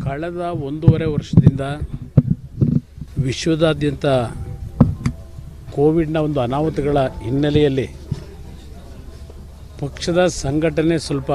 ಕಳೆದ ಒಂದೂವರೆ ವರ್ಷದಿಂದ ವಿಶ್ವದಾದ್ಯಂತ ಕೋವಿಡ್ನ ಒಂದು ಅನಾಹುತಗಳ ಹಿನ್ನೆಲೆಯಲ್ಲಿ ಪಕ್ಷದ ಸಂಘಟನೆ ಸ್ವಲ್ಪ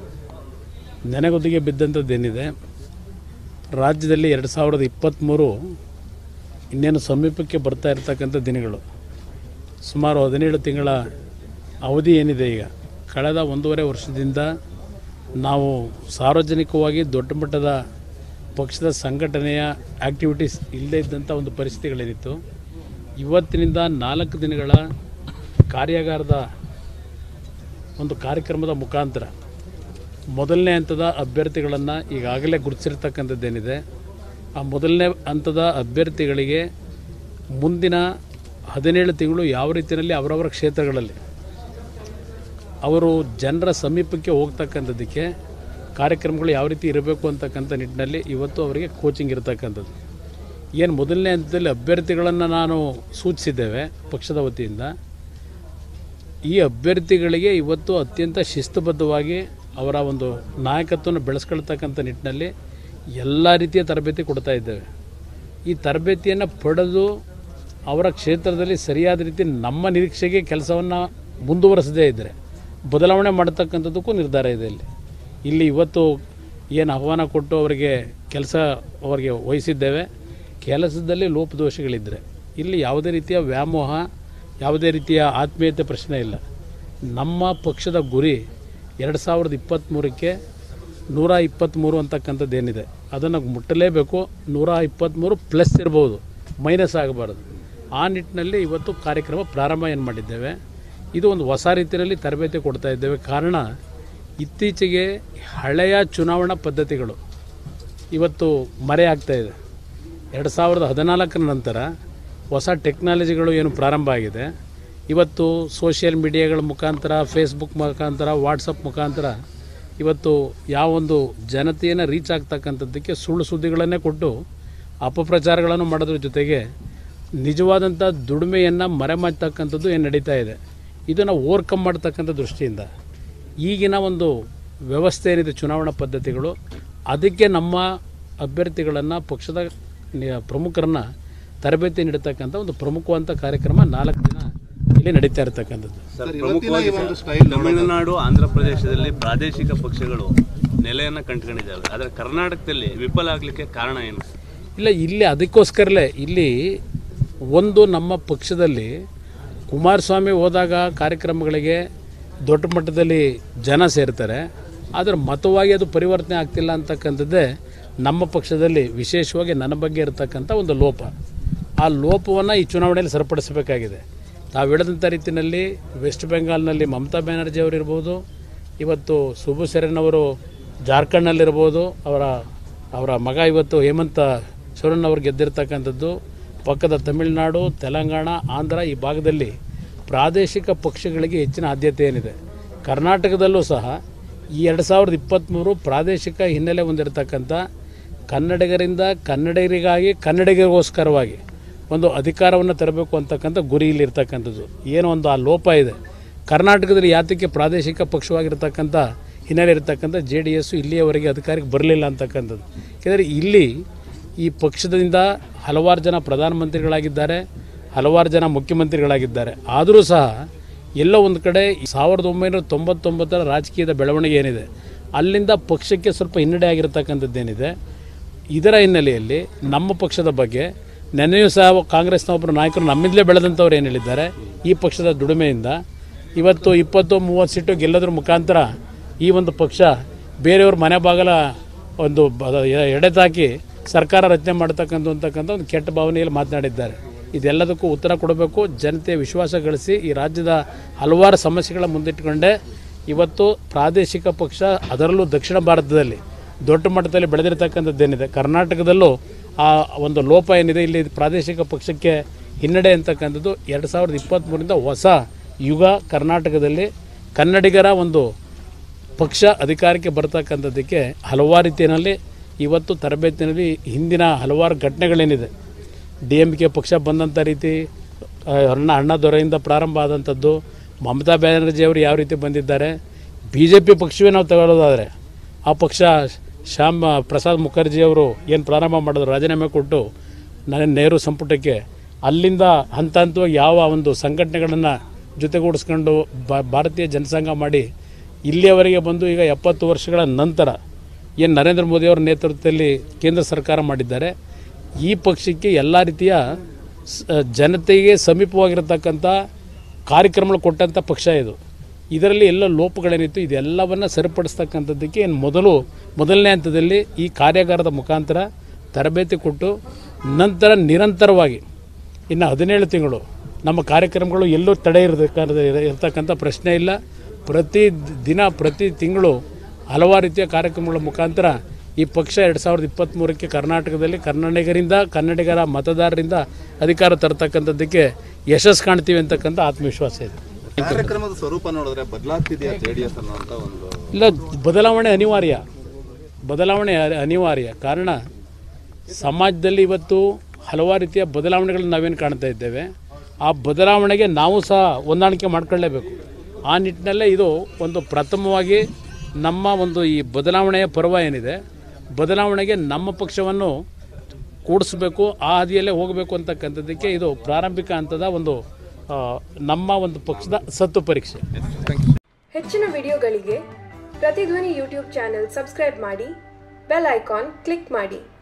ನೆನೆಗುದಿಗೆ ಬಿದ್ದಂಥದ್ದೇನಿದೆ ರಾಜ್ಯದಲ್ಲಿ ಎರಡು ಸಾವಿರದ ಇಪ್ಪತ್ತ್ಮೂರು ಇನ್ನೇನು ಸಮೀಪಕ್ಕೆ ಬರ್ತಾ ಇರತಕ್ಕಂಥ ದಿನಗಳು ಸುಮಾರು ಹದಿನೇಳು ತಿಂಗಳ ಅವಧಿ ಏನಿದೆ ಈಗ ಕಳೆದ ಒಂದೂವರೆ ವರ್ಷದಿಂದ ನಾವು ಸಾರ್ವಜನಿಕವಾಗಿ ದೊಡ್ಡ ಮಟ್ಟದ ಪಕ್ಷದ ಸಂಘಟನೆಯ ಆ್ಯಕ್ಟಿವಿಟೀಸ್ ಇಲ್ಲದೇ ಇದ್ದಂಥ ಒಂದು ಪರಿಸ್ಥಿತಿಗಳೇನಿತ್ತು ಇವತ್ತಿನಿಂದ ನಾಲ್ಕು ದಿನಗಳ ಕಾರ್ಯಾಗಾರದ ಒಂದು ಕಾರ್ಯಕ್ರಮದ ಮುಖಾಂತರ ಮೊದಲನೇ ಹಂತದ ಅಭ್ಯರ್ಥಿಗಳನ್ನು ಈಗಾಗಲೇ ಗುರುತಿಸಿರ್ತಕ್ಕಂಥದ್ದೇನಿದೆ ಆ ಮೊದಲನೇ ಹಂತದ ಅಭ್ಯರ್ಥಿಗಳಿಗೆ ಮುಂದಿನ ಹದಿನೇಳು ತಿಂಗಳು ಯಾವ ರೀತಿಯಲ್ಲಿ ಅವರವರ ಕ್ಷೇತ್ರಗಳಲ್ಲಿ ಅವರು ಜನರ ಸಮೀಪಕ್ಕೆ ಹೋಗ್ತಕ್ಕಂಥದ್ದಕ್ಕೆ ಕಾರ್ಯಕ್ರಮಗಳು ಯಾವ ರೀತಿ ಇರಬೇಕು ಅಂತಕ್ಕಂಥ ನಿಟ್ಟಿನಲ್ಲಿ ಇವತ್ತು ಅವರಿಗೆ ಕೋಚಿಂಗ್ ಇರತಕ್ಕಂಥದ್ದು ಏನು ಮೊದಲನೇ ಹಂತದಲ್ಲಿ ಅಭ್ಯರ್ಥಿಗಳನ್ನು ನಾನು ಸೂಚಿಸಿದ್ದೇವೆ ಪಕ್ಷದ ವತಿಯಿಂದ ಈ ಅಭ್ಯರ್ಥಿಗಳಿಗೆ ಇವತ್ತು ಅತ್ಯಂತ ಶಿಸ್ತುಬದ್ಧವಾಗಿ ಅವರ ಒಂದು ನಾಯಕತ್ವವನ್ನು ಬೆಳೆಸ್ಕೊಳ್ತಕ್ಕಂಥ ನಿಟ್ಟಿನಲ್ಲಿ ಎಲ್ಲ ರೀತಿಯ ತರಬೇತಿ ಕೊಡ್ತಾ ಇದ್ದೇವೆ ಈ ತರಬೇತಿಯನ್ನು ಪಡೆದು ಅವರ ಕ್ಷೇತ್ರದಲ್ಲಿ ಸರಿಯಾದ ರೀತಿ ನಮ್ಮ ನಿರೀಕ್ಷೆಗೆ ಕೆಲಸವನ್ನು ಮುಂದುವರಿಸದೇ ಇದ್ದರೆ ಬದಲಾವಣೆ ಮಾಡತಕ್ಕಂಥದ್ದಕ್ಕೂ ನಿರ್ಧಾರ ಇದೆ ಇಲ್ಲಿ ಇಲ್ಲಿ ಇವತ್ತು ಏನು ಆಹ್ವಾನ ಕೊಟ್ಟು ಅವರಿಗೆ ಕೆಲಸ ಅವರಿಗೆ ವಹಿಸಿದ್ದೇವೆ ಕೆಲಸದಲ್ಲಿ ಲೋಪದೋಷಗಳಿದ್ದರೆ ಇಲ್ಲಿ ಯಾವುದೇ ರೀತಿಯ ವ್ಯಾಮೋಹ ಯಾವುದೇ ರೀತಿಯ ಆತ್ಮೀಯತೆ ಪ್ರಶ್ನೆ ಇಲ್ಲ ನಮ್ಮ ಪಕ್ಷದ ಗುರಿ ಎರಡು ಸಾವಿರದ ಇಪ್ಪತ್ತ್ಮೂರಕ್ಕೆ ನೂರ ಇಪ್ಪತ್ತ್ಮೂರು ಅಂತಕ್ಕಂಥದ್ದು ಏನಿದೆ ಅದನ್ನು ಮುಟ್ಟಲೇಬೇಕು ನೂರ ಇಪ್ಪತ್ತ್ಮೂರು ಪ್ಲಸ್ ಇರ್ಬೋದು ಮೈನಸ್ ಆಗಬಾರ್ದು ಆ ನಿಟ್ಟಿನಲ್ಲಿ ಇವತ್ತು ಕಾರ್ಯಕ್ರಮ ಪ್ರಾರಂಭ ಏನು ಮಾಡಿದ್ದೇವೆ ಇದು ಒಂದು ಹೊಸ ರೀತಿಯಲ್ಲಿ ತರಬೇತಿ ಕೊಡ್ತಾ ಇದ್ದೇವೆ ಕಾರಣ ಇತ್ತೀಚೆಗೆ ಹಳೆಯ ಚುನಾವಣಾ ಪದ್ಧತಿಗಳು ಇವತ್ತು ಮರೆಯಾಗ್ತಾ ಇದೆ ಎರಡು ಸಾವಿರದ ಹದಿನಾಲ್ಕರ ನಂತರ ಹೊಸ ಟೆಕ್ನಾಲಜಿಗಳು ಏನು ಪ್ರಾರಂಭ ಆಗಿದೆ ಇವತ್ತು ಸೋಷಿಯಲ್ ಮೀಡಿಯಾಗಳ ಮುಖಾಂತರ ಫೇಸ್ಬುಕ್ ಮುಖಾಂತರ ವಾಟ್ಸಪ್ ಮುಖಾಂತರ ಇವತ್ತು ಯಾವೊಂದು ಜನತೆಯನ್ನು ರೀಚ್ ಆಗ್ತಕ್ಕಂಥದ್ದಕ್ಕೆ ಸುಳ್ಳು ಸುದ್ದಿಗಳನ್ನೇ ಕೊಟ್ಟು ಅಪಪ್ರಚಾರಗಳನ್ನು ಮಾಡೋದ್ರ ಜೊತೆಗೆ ನಿಜವಾದಂಥ ದುಡಿಮೆಯನ್ನು ಮರೆಮಾಚ್ತಕ್ಕಂಥದ್ದು ಏನು ನಡೀತಾ ಇದೆ ಇದನ್ನು ಓವರ್ಕಮ್ ಮಾಡ್ತಕ್ಕಂಥ ದೃಷ್ಟಿಯಿಂದ ಈಗಿನ ಒಂದು ವ್ಯವಸ್ಥೆ ಏನಿದೆ ಚುನಾವಣಾ ಪದ್ಧತಿಗಳು ಅದಕ್ಕೆ ನಮ್ಮ ಅಭ್ಯರ್ಥಿಗಳನ್ನು ಪಕ್ಷದ ನಿ- ಪ್ರಮುಖರನ್ನ ತರಬೇತಿ ನೀಡತಕ್ಕಂಥ ಒಂದು ಪ್ರಮುಖವಾದಂಥ ಕಾರ್ಯಕ್ರಮ ನಾಲ್ಕು ದಿನ ಇಲ್ಲಿ ನಡೀತಾ ಇರತಕ್ಕಂಥದ್ದು ಸರ್ ಪ್ರಮುಖವಾಗಿ ಸರ್, ತಮಿಳುನಾಡು ಆಂಧ್ರ ಪ್ರದೇಶದಲ್ಲಿ ಪ್ರಾದೇಶಿಕ ಪಕ್ಷಗಳು ನೆಲೆಯನ್ನು ಕಂಡುಕೊಂಡಿದ್ದಾವೆ ಆದರೆ ಕರ್ನಾಟಕದಲ್ಲಿ ವಿಫಲ ಆಗಲಿಕ್ಕೆ ಕಾರಣ ಏನು ಇಲ್ಲ ಇಲ್ಲಿ ಅದಕ್ಕೋಸ್ಕರಲೇ ಇಲ್ಲಿ ಒಂದು ನಮ್ಮ ಪಕ್ಷದಲ್ಲಿ ಕುಮಾರಸ್ವಾಮಿ ಹೋದಾಗ ಕಾರ್ಯಕ್ರಮಗಳಿಗೆ ದೊಡ್ಡ ಮಟ್ಟದಲ್ಲಿ ಜನ ಸೇರ್ತಾರೆ ಆದರೆ ಮತವಾಗಿ ಅದು ಪರಿವರ್ತನೆ ಆಗ್ತಿಲ್ಲ ಅಂತಕ್ಕಂಥದ್ದೇ ನಮ್ಮ ಪಕ್ಷದಲ್ಲಿ ವಿಶೇಷವಾಗಿ ನನ್ನ ಬಗ್ಗೆ ಇರತಕ್ಕಂಥ ಒಂದು ಲೋಪ ಆ ಲೋಪವನ್ನು ಈ ಚುನಾವಣೆಯಲ್ಲಿ ಸರಿಪಡಿಸಬೇಕಾಗಿದೆ ತಾವು ಹೇಳಿದಂಥ ರೀತಿಯಲ್ಲಿ ವೆಸ್ಟ್ ಬೆಂಗಾಲ್ನಲ್ಲಿ ಮಮತಾ ಬ್ಯಾನರ್ಜಿ ಅವರಿರ್ಬೋದು ಇವತ್ತು ಸುಬು ಸೆರೆನ್ ಅವರು ಜಾರ್ಖಂಡ್ನಲ್ಲಿರ್ಬೋದು ಅವರ ಅವರ ಮಗ ಇವತ್ತು ಹೇಮಂತ ಸೊರೆನ್ ಅವರು ಗೆದ್ದಿರ್ತಕ್ಕಂಥದ್ದು ಪಕ್ಕದ ತಮಿಳುನಾಡು ತೆಲಂಗಾಣ ಆಂಧ್ರ ಈ ಭಾಗದಲ್ಲಿ ಪ್ರಾದೇಶಿಕ ಪಕ್ಷಗಳಿಗೆ ಹೆಚ್ಚಿನ ಆದ್ಯತೆ ಏನಿದೆ ಕರ್ನಾಟಕದಲ್ಲೂ ಸಹ ಈ ಎರಡು ಸಾವಿರದ ಇಪ್ಪತ್ತ್ಮೂರು ಪ್ರಾದೇಶಿಕ ಹಿನ್ನೆಲೆ ಹೊಂದಿರತಕ್ಕಂಥ ಕನ್ನಡಿಗರಿಂದ ಕನ್ನಡಿಗರಿಗಾಗಿ ಕನ್ನಡಿಗರಿಗೋಸ್ಕರವಾಗಿ ಒಂದು ಅಧಿಕಾರವನ್ನು ತರಬೇಕು ಅಂತಕ್ಕಂಥ ಗುರಿ ಇಲ್ಲಿರ್ತಕ್ಕಂಥದ್ದು ಏನೋ ಒಂದು ಆ ಲೋಪ ಇದೆ ಕರ್ನಾಟಕದಲ್ಲಿ ಯಾತಕ್ಕೆ ಪ್ರಾದೇಶಿಕ ಪಕ್ಷವಾಗಿರ್ತಕ್ಕಂಥ ಹಿನ್ನೆಲೆ ಇರತಕ್ಕಂಥ ಜೆ ಡಿ ಎಸ್ಸು ಇಲ್ಲಿಯವರೆಗೆ ಅಧಿಕಾರಕ್ಕೆ ಬರಲಿಲ್ಲ ಅಂತಕ್ಕಂಥದ್ದು ಯಾಕೆಂದರೆ ಇಲ್ಲಿ ಈ ಪಕ್ಷದಿಂದ ಹಲವಾರು ಜನ ಪ್ರಧಾನಮಂತ್ರಿಗಳಾಗಿದ್ದಾರೆ ಹಲವಾರು ಜನ ಮುಖ್ಯಮಂತ್ರಿಗಳಾಗಿದ್ದಾರೆ ಆದರೂ ಸಹ ಎಲ್ಲೋ ಒಂದು ಕಡೆ ಸಾವಿರದ ಒಂಬೈನೂರ ತೊಂಬತ್ತೊಂಬತ್ತರ ರಾಜಕೀಯದ ಬೆಳವಣಿಗೆ ಏನಿದೆ ಅಲ್ಲಿಂದ ಪಕ್ಷಕ್ಕೆ ಸ್ವಲ್ಪ ಹಿನ್ನಡೆ ಆಗಿರತಕ್ಕಂಥದ್ದೇನಿದೆ ಇದರ ಹಿನ್ನೆಲೆಯಲ್ಲಿ ನಮ್ಮ ಪಕ್ಷದ ಬಗ್ಗೆ ನೆನೆಯೂ ಸಹ ಕಾಂಗ್ರೆಸ್ನ ಒಬ್ಬರು ನಾಯಕರು ನಮ್ಮಿಂದಲೇ ಬೆಳೆದಂಥವ್ರು ಏನು ಹೇಳಿದ್ದಾರೆ ಈ ಪಕ್ಷದ ದುಡಿಮೆಯಿಂದ ಇವತ್ತು ಇಪ್ಪತ್ತು ಮೂವತ್ತು ಸೀಟು ಗೆಲ್ಲೋದ್ರ ಮುಖಾಂತರ ಈ ಒಂದು ಪಕ್ಷ ಬೇರೆಯವ್ರ ಮನೆ ಬಾಗಲ ಒಂದು ಬ- ಎಡೆತಾಕಿ ಸರ್ಕಾರ ರಚನೆ ಮಾಡ್ತಕ್ಕಂಥ ಅಂತಕ್ಕಂಥ ಒಂದು ಕೆಟ್ಟ ಭಾವನೆಯಲ್ಲಿ ಮಾತನಾಡಿದ್ದಾರೆ ಇದೆಲ್ಲದಕ್ಕೂ ಉತ್ತರ ಕೊಡಬೇಕು ಜನತೆಯ ವಿಶ್ವಾಸ ಗಳಿಸಿ ಈ ರಾಜ್ಯದ ಹಲವಾರು ಸಮಸ್ಯೆಗಳ ಮುಂದಿಟ್ಟುಕೊಂಡೇ ಇವತ್ತು ಪ್ರಾದೇಶಿಕ ಪಕ್ಷ ಅದರಲ್ಲೂ ದಕ್ಷಿಣ ಭಾರತದಲ್ಲಿ ದೊಡ್ಡ ಮಟ್ಟದಲ್ಲಿ ಬೆಳೆದಿರ್ತಕ್ಕಂಥದ್ದೇನಿದೆ ಕರ್ನಾಟಕದಲ್ಲೂ ಆ ಒಂದು ಲೋಪ ಏನಿದೆ ಇಲ್ಲಿ ಪ್ರಾದೇಶಿಕ ಪಕ್ಷಕ್ಕೆ ಹಿನ್ನಡೆ ಅಂತಕ್ಕಂಥದ್ದು ಎರಡು ಸಾವಿರದ ಇಪ್ಪತ್ತ್ಮೂರಿಂದ ಹೊಸ ಯುಗ ಕರ್ನಾಟಕದಲ್ಲಿ ಕನ್ನಡಿಗರ ಒಂದು ಪಕ್ಷ ಅಧಿಕಾರಕ್ಕೆ ಬರ್ತಕ್ಕಂಥದ್ದಕ್ಕೆ ಹಲವಾರು ರೀತಿಯಲ್ಲಿ ಇವತ್ತು ತರಬೇತಿನಲ್ಲಿ ಹಿಂದಿನ ಹಲವಾರು ಘಟನೆಗಳೇನಿದೆ ಡಿ ಎಮ್ ಕೆ ಪಕ್ಷ ಬಂದಂಥ ರೀತಿ ಆ, ಅಣ್ಣ ಅಣ್ಣದೊರೆಯಿಂದ ಪ್ರಾರಂಭ ಆದಂಥದ್ದು ಮಮತಾ ಬ್ಯಾನರ್ಜಿ ಅವರು ಯಾವ ರೀತಿ ಬಂದಿದ್ದಾರೆ ಬಿ ಜೆ ಪಿ ಪಕ್ಷವೇ ನಾವು ತಗೊಳ್ಳೋದಾದರೆ ಆ ಪಕ್ಷ ಶ್ಯಾಮ್ ಪ್ರಸಾದ್ ಮುಖರ್ಜಿ ಅವರು ಏನು ಪ್ರಾರಂಭ ಮಾಡಿದ್ರು ರಾಜೀನಾಮೆ ಕೊಟ್ಟು ನನ್ನ ನೆಹರು ಸಂಪುಟಕ್ಕೆ ಅಲ್ಲಿಂದ ಹಂತ ಹಂತವಾಗಿ ಯಾವ ಒಂದು ಸಂಘಟನೆಗಳನ್ನು ಜೊತೆಗೂಡಿಸ್ಕೊಂಡು ಬ ಭಾರತೀಯ ಜನಸಂಘ ಮಾಡಿ ಇಲ್ಲಿಯವರೆಗೆ ಬಂದು ಈಗ ಎಪ್ಪತ್ತು ವರ್ಷಗಳ ನಂತರ ಏನು ನರೇಂದ್ರ ಮೋದಿಯವರ ನೇತೃತ್ವದಲ್ಲಿ ಕೇಂದ್ರ ಸರ್ಕಾರ ಮಾಡಿದ್ದಾರೆ ಈ ಪಕ್ಷಕ್ಕೆ ಎಲ್ಲ ರೀತಿಯ ಸ- ಜನತೆಗೆ ಸಮೀಪವಾಗಿರತಕ್ಕಂಥ ಕಾರ್ಯಕ್ರಮಗಳು ಕೊಟ್ಟಂಥ ಪಕ್ಷ ಇದು ಇದರಲ್ಲಿ ಎಲ್ಲ ಲೋಪಗಳೇನಿತ್ತು ಇದೆಲ್ಲವನ್ನು ಸರಿಪಡಿಸ್ತಕ್ಕಂಥದ್ದಕ್ಕೆ ಏನು ಮೊದಲು ಮೊದಲನೇ ಹಂತದಲ್ಲಿ ಈ ಕಾರ್ಯಾಗಾರದ ಮುಖಾಂತರ ತರಬೇತಿ ಕೊಟ್ಟು ನಂತರ ನಿರಂತರವಾಗಿ ಇನ್ನು ಹದಿನೇಳು ತಿಂಗಳು ನಮ್ಮ ಕಾರ್ಯಕ್ರಮಗಳು ಎಲ್ಲೂ ತಡೆ ಇರತಕ್ಕಂಥ ಇರತಕ್ಕಂಥ ಪ್ರಶ್ನೆ ಇಲ್ಲ ಪ್ರತಿ ದಿನ ಪ್ರತಿ ತಿಂಗಳು ಹಲವಾರು ರೀತಿಯ ಕಾರ್ಯಕ್ರಮಗಳ ಮುಖಾಂತರ ಈ ಪಕ್ಷ ಎರಡು ಸಾವಿರದ ಇಪ್ಪತ್ತ್ಮೂರಕ್ಕೆ ಕರ್ನಾಟಕದಲ್ಲಿ ಕನ್ನಡಿಗರಿಂದ ಕನ್ನಡಿಗರ ಮತದಾರರಿಂದ ಅಧಿಕಾರ ತರತಕ್ಕಂಥದ್ದಕ್ಕೆ ಯಶಸ್ಸು ಕಾಣ್ತೀವಿ ಅಂತಕ್ಕಂಥ ಆತ್ಮವಿಶ್ವಾಸ ಇದೆ ಕಾರ್ಯಕ್ರಮದ ಸ್ವರೂಪ ನೋಡಿದ್ರೆ ಬದಲಾಗ್ತಿದೆಯಾ ಜೆಡಿಎಸ್ ಅನ್ನೋಂಥ ಒಂದು ಇಲ್ಲ ಬದಲಾವಣೆ ಅನಿವಾರ್ಯ ಬದಲಾವಣೆ ಅ- ಅನಿವಾರ್ಯ ಕಾರಣ ಸಮಾಜದಲ್ಲಿ ಇವತ್ತು ಹಲವಾರು ರೀತಿಯ ಬದಲಾವಣೆಗಳನ್ನ ನಾವೇನು ಕಾಣ್ತಾ ಇದ್ದೇವೆ ಆ ಬದಲಾವಣೆಗೆ ನಾವು ಸಹ ಹೊಂದಾಣಿಕೆ ಮಾಡ್ಕೊಳ್ಳೇಬೇಕು ಆ ನಿಟ್ಟಿನಲ್ಲೇ ಇದು ಒಂದು ಪ್ರಥಮವಾಗಿ ನಮ್ಮ ಒಂದು ಈ ಬದಲಾವಣೆಯ ಪರ್ವ ಏನಿದೆ ಬದಲಾವಣೆಗೆ ನಮ್ಮ ಪಕ್ಷವನ್ನು ಕೂಡಿಸ್ಬೇಕು ಆ ಹಾದಿಯಲ್ಲೇ ಹೋಗಬೇಕು ಅಂತಕ್ಕಂಥದ್ದಕ್ಕೆ ಇದು ಪ್ರಾರಂಭಿಕ ಹಂತದ ಒಂದು ಆ, ನಮ್ಮ ಒಂದು ಪಕ್ಷದ ಸತ್ತು ಪರೀಕ್ಷೆ ಹೆಚ್ಚಿನ ವಿಡಿಯೋಗಳಿಗೆ ಪ್ರತಿಧ್ವನಿ ಯೂಟ್ಯೂಬ್ ಚಾನೆಲ್ ಸಬ್ಸ್ಕ್ರೈಬ್ ಮಾಡಿ ಬೆಲ್ ಐಕಾನ್ ಕ್ಲಿಕ್ ಮಾಡಿ